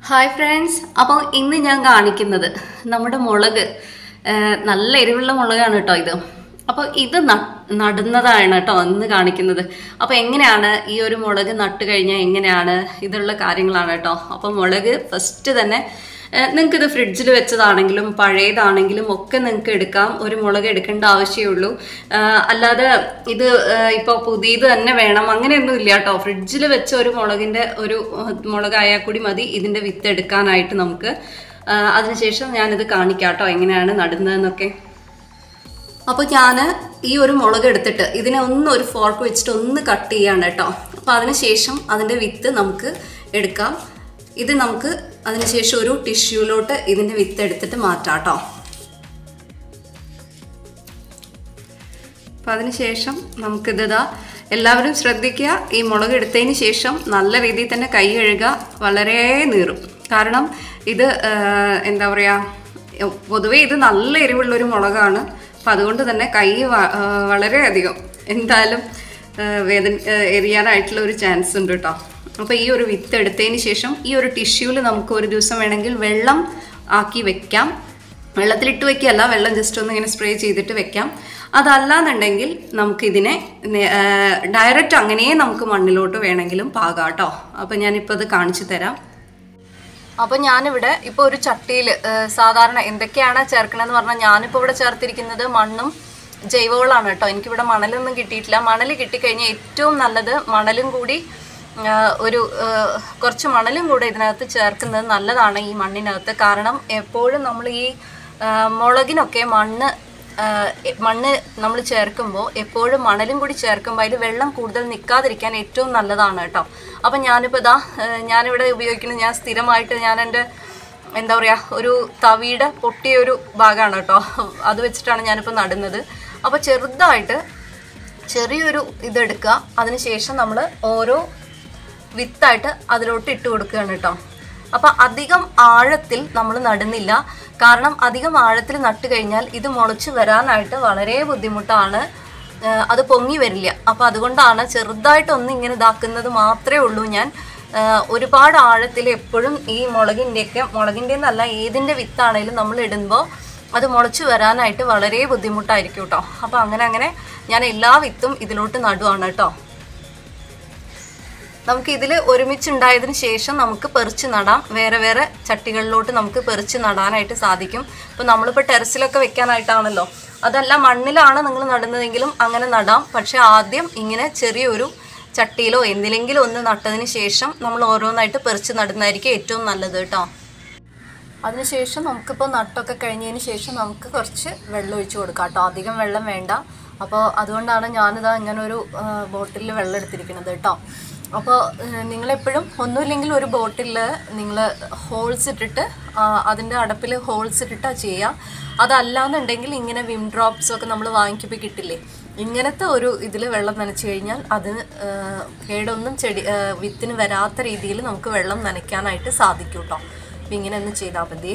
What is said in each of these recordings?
hi friends അപ്പോൾ ഇന്ന് ഞാൻ കാണിക്കുന്നത് നമ്മുടെ മുളക് ആ, നല്ല എരിവുള്ള മുളകാണ് കേട്ടോ ഇത് അപ്പോൾ ഇത് ന- നടുന്നതാണ് കേട്ടോ ഇന്ന് കാണിക്കുന്നത് അപ്പോൾ എങ്ങനെയാണ് ഈ ഒരു മുളക് നട്ട് കഴിഞ്ഞാൽ എങ്ങനെയാണ് ഇതുള്ള കാര്യങ്ങളാണ് കേട്ടോ അപ്പോൾ മുളക് ഫസ്റ്റ് തന്നെ നിങ്ങൾക്ക് ഇത് ഫ്രിഡ്ജിൽ വെച്ചതാണെങ്കിലും പഴയതാണെങ്കിലും ഒക്കെ നിങ്ങൾക്ക് എടുക്കാം ഒരു മുളക് എടുക്കേണ്ട ആവശ്യമേ ഉള്ളൂ ആ, അല്ലാതെ ഇത് ഇപ്പോൾ പുതിയത് തന്നെ വേണം അങ്ങനെയൊന്നും ഇല്ല കേട്ടോ ഫ്രിഡ്ജിൽ വെച്ച ഒരു മുളകിൻ്റെ ഒരു ആ, മുളകായാൽ കൂടി മതി ഇതിൻ്റെ വിത്ത് എടുക്കാനായിട്ട് നമുക്ക് ആ, അതിനുശേഷം ഞാനിത് കാണിക്കാം കേട്ടോ എങ്ങനെയാണ് നടുന്നതെന്നൊക്കെ അപ്പോൾ ഞാൻ ഈ ഒരു മുളക് എടുത്തിട്ട് ഇതിനെ ഒന്ന് ഒരു ഫോർക്ക് വെച്ചിട്ട് ഒന്ന് കട്ട് ചെയ്യാണ് കേട്ടോ അപ്പോൾ അതിനുശേഷം അതിൻ്റെ വിത്ത് നമുക്ക് എടുക്കാം ഇത് നമുക്ക് അതിനുശേഷം ഒരു ടിഷ്യൂലോട്ട് ഇതിൻ്റെ വിത്ത് എടുത്തിട്ട് മാറ്റാം കേട്ടോ അപ്പം അതിനുശേഷം നമുക്കിതാ എല്ലാവരും ശ്രദ്ധിക്കുക ഈ മുളക് എടുത്തതിന് ശേഷം നല്ല രീതിയിൽ തന്നെ കൈ കഴുകുക വളരെ നീറും കാരണം ഇത് ആ, എന്താ പറയുക പൊതുവേ ഇത് നല്ല എരിവുള്ളൊരു മുളകാണ് അപ്പം അതുകൊണ്ട് തന്നെ കൈ വ- ആ, വളരെയധികം എന്തായാലും ആ, വേദന ആ, എരിയാനായിട്ടുള്ള ഒരു ചാൻസ് ഉണ്ട് കേട്ടോ അപ്പോൾ ഈ ഒരു വിത്ത് എടുത്തതിന് ശേഷം ഈ ഒരു ടിഷ്യൂവിൽ നമുക്ക് ഒരു ദിവസം വേണമെങ്കിൽ വെള്ളം ആക്കി വെക്കാം വെള്ളത്തിലിട്ട് വെക്കുകയല്ല വെള്ളം ജസ്റ്റ് ഒന്ന് ഇങ്ങനെ സ്പ്രേ ചെയ്തിട്ട് വെക്കാം അതല്ലാന്നുണ്ടെങ്കിൽ നമുക്കിതിനെ ഡയറക്റ്റ് അങ്ങനെ നമുക്ക് മണ്ണിലോട്ട് വേണമെങ്കിലും പാകാം കേട്ടോ അപ്പം ഞാനിപ്പോൾ ഇത് കാണിച്ചു തരാം അപ്പോൾ ഞാനിവിടെ ഇപ്പോൾ ഒരു ചട്ടിയിൽ സാധാരണ എന്തൊക്കെയാണ് ചേർക്കണമെന്ന് പറഞ്ഞാൽ ഞാനിപ്പോൾ ഇവിടെ ചേർത്തിരിക്കുന്നത് മണ്ണും ജൈവവളമാണ് കേട്ടോ എനിക്കിവിടെ മണലൊന്നും കിട്ടിയിട്ടില്ല മണൽ കിട്ടിക്കഴിഞ്ഞാൽ ഏറ്റവും നല്ലത് മണലും കൂടി ആ, ഒരു ആ, കുറച്ച് മണലും കൂടെ ഇതിനകത്ത് ചേർക്കുന്നത് നല്ലതാണ് ഈ മണ്ണിനകത്ത് കാരണം എപ്പോഴും നമ്മൾ ഈ ആ, മുളകിനൊക്കെ മണ്ണ് ആ, മണ്ണ് നമ്മൾ ചേർക്കുമ്പോൾ എപ്പോഴും മണലും കൂടി ചേർക്കുമ്പോൾ അതിൽ വെള്ളം കൂടുതൽ നിൽക്കാതിരിക്കാൻ ഏറ്റവും നല്ലതാണ് കേട്ടോ അപ്പം ഞാനിപ്പോൾ ഇതാ ആ, ഞാനിവിടെ ഉപയോഗിക്കുന്നത് ഞാൻ സ്ഥിരമായിട്ട് ഞാൻ എൻ്റെ എന്താ പറയുക ഒരു തവിയുടെ പൊട്ടിയ ഒരു ഭാഗമാണ് കേട്ടോ അത് വെച്ചിട്ടാണ് ഞാനിപ്പോൾ നടുന്നത് അപ്പോൾ ചെറുതായിട്ട് ചെറിയൊരു ഇതെടുക്കുക അതിനുശേഷം നമ്മൾ ഓരോ വിത്തായിട്ട് അതിലോട്ട് ഇട്ട് കൊടുക്കുകയാണ് കേട്ടോ അപ്പം അധികം ആഴത്തിൽ നമ്മൾ നടുന്നില്ല കാരണം അധികം ആഴത്തിൽ നട്ട് കഴിഞ്ഞാൽ ഇത് മുളച്ച് വരാനായിട്ട് വളരെ ബുദ്ധിമുട്ടാണ് ആ, അത് പൊങ്ങി വരില്ല അപ്പം അതുകൊണ്ടാണ് ചെറുതായിട്ടൊന്ന് ഇങ്ങനെ ഇതാക്കുന്നത് മാത്രമേ ഉള്ളൂ ഞാൻ ആ, ഒരുപാട് ആഴത്തിൽ എപ്പോഴും ഈ മുളകിൻ്റെയൊക്കെ മുളകിൻ്റെ എന്നല്ല ഏതിൻ്റെ വിത്താണേലും നമ്മൾ ഇടുമ്പോൾ അത് മുളച്ച് വരാനായിട്ട് വളരെ ബുദ്ധിമുട്ടായിരിക്കും കേട്ടോ അപ്പോൾ അങ്ങനെ അങ്ങനെ ഞാൻ എല്ലാ വിത്തും ഇതിലോട്ട് നടുവാണ് കേട്ടോ നമുക്ക് ഇതിൽ ഒരുമിച്ചുണ്ടായതിന് ശേഷം നമുക്ക് പെറിച്ച് നടാം വേറെ വേറെ ചട്ടികളിലോട്ട് നമുക്ക് പെറിച്ച് നടാനായിട്ട് സാധിക്കും ഇപ്പോൾ നമ്മളിപ്പോൾ ടെറസിലൊക്കെ വെക്കാനായിട്ടാണല്ലോ അതല്ല മണ്ണിലാണ് നിങ്ങൾ നടുന്നതെങ്കിലും അങ്ങനെ നടാം പക്ഷേ ആദ്യം ഇങ്ങനെ ചെറിയൊരു ചട്ടിയിലോ എന്തിലെങ്കിലും ഒന്ന് നട്ടതിന് ശേഷം നമ്മൾ ഓരോന്നായിട്ട് പെറിച്ച് നടുന്നതായിരിക്കും ഏറ്റവും നല്ലത് കേട്ടോ അതിനുശേഷം നമുക്കിപ്പോൾ നട്ടൊക്കെ കഴിഞ്ഞതിന് ശേഷം നമുക്ക് കുറച്ച് വെള്ളം ഒഴിച്ച് കൊടുക്കാം കേട്ടോ അധികം വെള്ളം വേണ്ട അപ്പോൾ അതുകൊണ്ടാണ് ഞാനിതാ ഇങ്ങനെ ഒരു ബോട്ടിലിൽ വെള്ളം എടുത്തിരിക്കുന്നത് കേട്ടോ അപ്പോൾ നിങ്ങളെപ്പോഴും ഒന്നുമില്ലെങ്കിൽ ഒരു ബോട്ടിലിൽ നിങ്ങൾ ഹോൾസ് ഇട്ടിട്ട് അതിൻ്റെ അടപ്പിൽ ഹോൾസ് ഇട്ടിട്ടാ ചെയ്യുക അതല്ലാന്നുണ്ടെങ്കിൽ ഇങ്ങനെ വിം ഡ്രോപ്സ് ഒക്കെ നമ്മൾ വാങ്ങിക്കുമ്പോൾ കിട്ടില്ലേ ഇങ്ങനത്തെ ഒരു ഇതിൽ വെള്ളം നനച്ച് കഴിഞ്ഞാൽ അത് ആ, കേടൊന്നും ചെടി ആ, വിത്തിന് വരാത്ത രീതിയിൽ നമുക്ക് വെള്ളം നനയ്ക്കാനായിട്ട് സാധിക്കും കേട്ടോ അപ്പം ഇങ്ങനെ ഒന്ന് ചെയ്താൽ മതി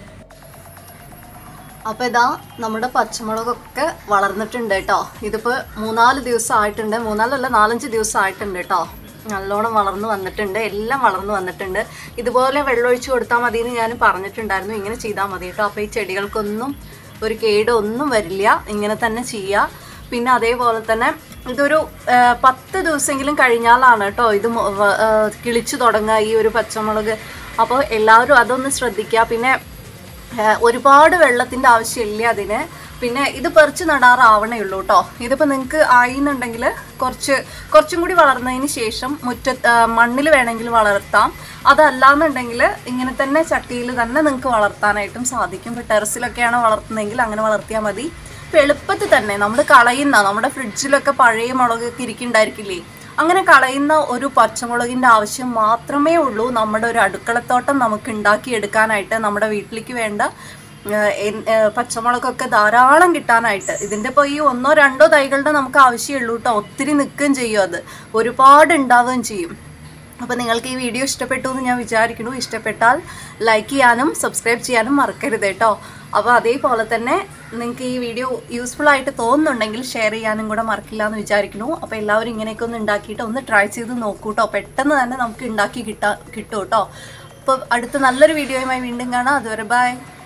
അപ്പോൾ ഇതാ നമ്മുടെ പച്ചമുളകൊക്കെ വളർന്നിട്ടുണ്ട് കേട്ടോ ഇതിപ്പോൾ മൂന്നാല് ദിവസം ആയിട്ടുണ്ട് മൂന്നാലല്ല നാലഞ്ച് ദിവസം ആയിട്ടുണ്ട് കേട്ടോ നല്ലോണം വളർന്നു വന്നിട്ടുണ്ട് എല്ലാം വളർന്നു വന്നിട്ടുണ്ട് ഇതുപോലെ വെള്ളമൊഴിച്ച് കൊടുത്താൽ മതി എന്ന് ഞാൻ പറഞ്ഞിട്ടുണ്ടായിരുന്നു ഇങ്ങനെ ചെയ്താൽ മതി കേട്ടോ അപ്പോൾ ഈ ചെടികൾക്കൊന്നും ഒരു കേടൊന്നും വരില്ല ഇങ്ങനെ തന്നെ ചെയ്യുക പിന്നെ അതേപോലെ തന്നെ ഇതൊരു ആ, പത്ത് ദിവസമെങ്കിലും കഴിഞ്ഞാലാണ് കേട്ടോ ഇത് മൊ- വ- ആ, കിളിച്ചു തുടങ്ങുക ഈ ഒരു പച്ചമുളക് അപ്പോൾ എല്ലാവരും അതൊന്ന് ശ്രദ്ധിക്കുക പിന്നെ ഏഹ് ഒരുപാട് വെള്ളത്തിൻ്റെ ആവശ്യമില്ല അതിന് പിന്നെ ഇത് പറിച്ച് നടാറാവണേ ഉള്ളൂ കേട്ടോ ഇതിപ്പോൾ നിങ്ങൾക്ക് ആയിന്നുണ്ടെങ്കിൽ കുറച്ച് കുറച്ചും കൂടി വളർന്നതിന് ശേഷം മുറ്റ മണ്ണിൽ വേണമെങ്കിൽ വളർത്താം അതല്ലാന്നുണ്ടെങ്കിൽ ഇങ്ങനെ തന്നെ ചട്ടിയിൽ തന്നെ നിങ്ങൾക്ക് വളർത്താനായിട്ടും സാധിക്കും ഇപ്പോൾ ടെറസിലൊക്കെയാണ് വളർത്തുന്നതെങ്കിൽ അങ്ങനെ വളർത്തിയാൽ മതി ഇപ്പോൾ എളുപ്പത്തിൽ തന്നെ നമ്മൾ കളയുന്ന നമ്മുടെ ഫ്രിഡ്ജിലൊക്കെ പഴയ മുളകൊക്കെ ഇരിക്കുന്നുണ്ടായിരിക്കില്ലേ അങ്ങനെ കളയുന്ന ഒരു പച്ചമുളകിൻ്റെ ആവശ്യം മാത്രമേ ഉള്ളൂ നമ്മുടെ ഒരു അടുക്കളത്തോട്ടം നമുക്ക് ഉണ്ടാക്കിയെടുക്കാനായിട്ട് നമ്മുടെ വീട്ടിലേക്ക് വേണ്ട ഏഹ്, എൻ- ഏഹ്, പച്ചമുളകൊക്കെ ധാരാളം കിട്ടാനായിട്ട് ഇതിൻ്റെ ഇപ്പോൾ ഈ ഒന്നോ രണ്ടോ തൈകളുടെ നമുക്ക് ആവശ്യമുള്ളൂ കേട്ടോ ഒത്തിരി നിൽക്കുകയും ചെയ്യും അത് ഒരുപാട് ഉണ്ടാവുകയും ചെയ്യും അപ്പോൾ നിങ്ങൾക്ക് ഈ വീഡിയോ ഇഷ്ടപ്പെട്ടു എന്ന് ഞാൻ വിചാരിക്കുന്നു ഇഷ്ടപ്പെട്ടാൽ ലൈക്ക് ചെയ്യാനും സബ്സ്ക്രൈബ് ചെയ്യാനും മറക്കരുത് കേട്ടോ അപ്പോൾ അതേപോലെ തന്നെ നിങ്ങൾക്ക് ഈ വീഡിയോ യൂസ്ഫുൾ ആയിട്ട് തോന്നുന്നുണ്ടെങ്കിൽ ഷെയർ ചെയ്യാനും കൂടെ മറക്കില്ല എന്ന് വിചാരിക്കുന്നു അപ്പോൾ എല്ലാവരും ഇങ്ങനെയൊക്കെ ഒന്ന് ഉണ്ടാക്കിയിട്ട് ഒന്ന് ട്രൈ ചെയ്ത് നോക്കൂ കേട്ടോ പെട്ടെന്ന് തന്നെ നമുക്ക് ഉണ്ടാക്കി കിട്ടാ കിട്ടും കേട്ടോ അപ്പോൾ അടുത്ത നല്ലൊരു വീഡിയോയുമായി വീണ്ടും കാണാം അതുവരെ ബൈ